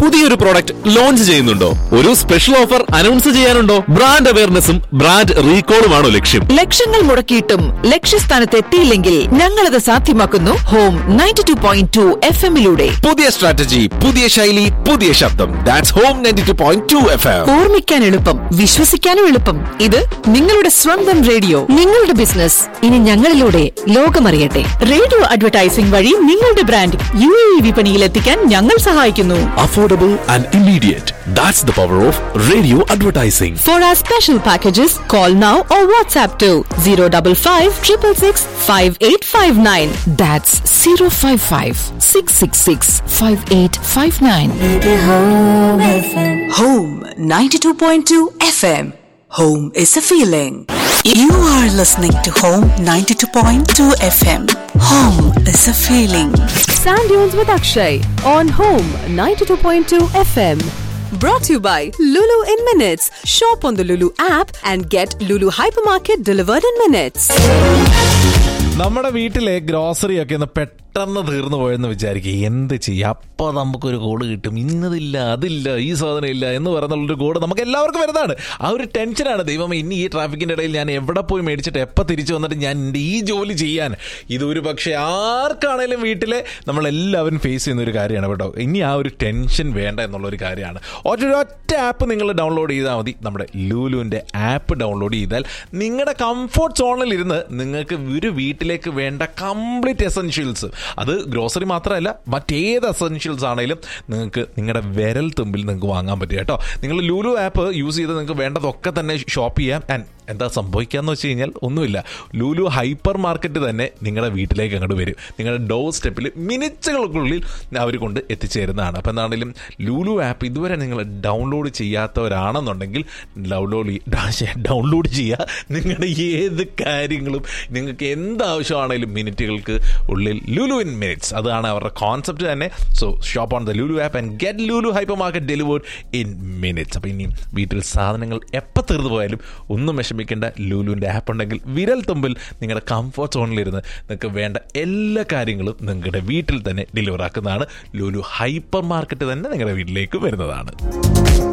പുതിയൊരു product launch ചെയ്യുന്നുണ്ടോ ഒരു സ്പെഷ്യൽ ഓഫർ അനൗൺസ് ചെയ്യാനുണ്ടോ ബ്രാൻഡ് അവയർനെസ്സും ബ്രാൻഡ് റീകോളുമാണോ ലക്ഷ്യം ലക്ഷങ്ങൾ മുടക്കിയിട്ടും ലക്ഷ്യസ്ഥാനത്ത് എത്തിയില്ലെങ്കിൽ ഞങ്ങളത് സാധ്യമാക്കുന്നു home ninety two point two F എമ്മിലൂടെ പുതിയ സ്ട്രാറ്റജി പുതിയ ശൈലി പുതിയ ശബ്ദം that's home ninety two point two F M ഓർമ്മിക്കാൻ എളുപ്പം വിശ്വസിക്കാനും എളുപ്പം ഇത് നിങ്ങളുടെ സ്വന്തം റേഡിയോ നിങ്ങളുടെ ബിസിനസ് ഇനി ഞങ്ങളിലൂടെ ലോകമറിയട്ടെ റേഡിയോ അഡ്വർടൈസിംഗ് വഴി നിങ്ങളുടെ ബ്രാൻഡ് യു എ വിപണിയിൽ എത്തിക്കാൻ ഞങ്ങൾ സഹായിക്കുന്നു affordable and immediate that's the power of radio advertising for our special packages call now or WhatsApp two zero double five triple six five eight five nine that's zero five five six six six five eight five nine Home 92.2 FM. Home is a feeling. You are listening to Home 92.2 FM. Home is a feeling. Sand Dunes with Akshay on Home 92.2 FM. Brought to you by Lulu in Minutes. Shop on the Lulu app and get Lulu Hypermarket delivered in minutes. നമ്മുടെ വീട്ടിലെ grocery ഒക്കെ ഒന്ന് പെട്ടെന്ന് തീർന്നു പോയെന്ന് വിചാരിക്കുക എന്ത് ചെയ്യാം അപ്പോൾ നമുക്കൊരു കോഡ് കിട്ടും ഇന്നതില്ല അതില്ല ഈ സാധനം ഇല്ല എന്ന് പറയുന്നുള്ളൊരു കോഡ് നമുക്ക് എല്ലാവർക്കും വരുന്നതാണ് ആ ഒരു ടെൻഷനാണ് ദൈവം ഇനി ഈ ട്രാഫിക്കിന്റെ ഇടയിൽ ഞാൻ എവിടെ പോയി മേടിച്ചിട്ട് എപ്പോൾ തിരിച്ചു വന്നിട്ട് ഞാൻ എൻ്റെ ഈ ജോലി ചെയ്യാൻ ഇതൊരു പക്ഷേ ആർക്കാണേലും വീട്ടിലെ നമ്മളെല്ലാവരും ഫേസ് ചെയ്യുന്ന ഒരു കാര്യമാണ് കേട്ടോ ഇനി ആ ഒരു ടെൻഷൻ വേണ്ട എന്നുള്ളൊരു കാര്യമാണ് ഒറ്റ ഒറ്റ ആപ്പ് നിങ്ങൾ ഡൗൺലോഡ് ചെയ്താൽ മതി നമ്മുടെ ലൂലുവിൻ്റെ ആപ്പ് ഡൗൺലോഡ് ചെയ്താൽ നിങ്ങളുടെ കംഫോർട്ട് സോണിൽ ഇരുന്ന് നിങ്ങൾക്ക് ഒരു വീട്ടിലേക്ക് വേണ്ട കംപ്ലീറ്റ് എസെൻഷ്യൽസ് അത് ഗ്രോസറി മാത്രമല്ല മറ്റേത് എസെൻഷ്യൽസ് ആണെങ്കിലും നിങ്ങൾക്ക് നിങ്ങളുടെ വിരൽ തുമ്പിൽ നിങ്ങൾക്ക് വാങ്ങാൻ പറ്റും കേട്ടോ നിങ്ങൾ ലൂലു ആപ്പ് യൂസ് ചെയ്ത് നിങ്ങൾക്ക് വേണ്ടതൊക്കെ തന്നെ ഷോപ്പ് ചെയ്യാം ആൻഡ് എന്താ സംഭവിക്കാന്ന് വെച്ച് കഴിഞ്ഞാൽ ഒന്നുമില്ല ലൂലു ഹൈപ്പർ മാർക്കറ്റ് തന്നെ നിങ്ങളുടെ വീട്ടിലേക്ക് അങ്ങോട്ട് വരും നിങ്ങളുടെ ഡോർ സ്റ്റെപ്പിൽ മിനിറ്റുകൾക്കുള്ളിൽ അവർ കൊണ്ട് എത്തിച്ചേരുന്നതാണ് അപ്പോൾ എന്താണെങ്കിലും ലൂലു ആപ്പ് ഇതുവരെ നിങ്ങൾ ഡൗൺലോഡ് ചെയ്യാത്തവരാണെന്നുണ്ടെങ്കിൽ ഡൗൺലോഡ് ഡൗൺലോഡ് ചെയ്യുക നിങ്ങളുടെ ഏത് കാര്യങ്ങളും നിങ്ങൾക്ക് എന്താവശ്യമാണെങ്കിലും മിനിറ്റുകൾക്ക് ഉള്ളിൽ ലുലു ഇൻ മിനിറ്റ്സ് അതാണ് അവരുടെ കോൺസെപ്റ്റ് തന്നെ so shop on the Lulu app and get Lulu hypermarket delivered in minutes അപ്പോൾ ഇനി വീട്ടിൽ സാധനങ്ങൾ എപ്പോൾ തീർന്നു പോയാലും ഒന്നും വിഷമിക്കേണ്ട ലുലുവിൻ്റെ ആപ്പ് ഉണ്ടെങ്കിൽ വിരൽ തുമ്പിൽ നിങ്ങളുടെ കംഫർട്ട് സോണിലിരുന്ന് നിങ്ങൾക്ക് വേണ്ട എല്ലാ കാര്യങ്ങളും നിങ്ങളുടെ വീട്ടിൽ തന്നെ ഡെലിവർ ആക്കുന്നതാണ് ലുലു ഹൈപ്പർ മാർക്കറ്റ് തന്നെ നിങ്ങളുടെ വീട്ടിലേക്ക് വരുന്നതാണ്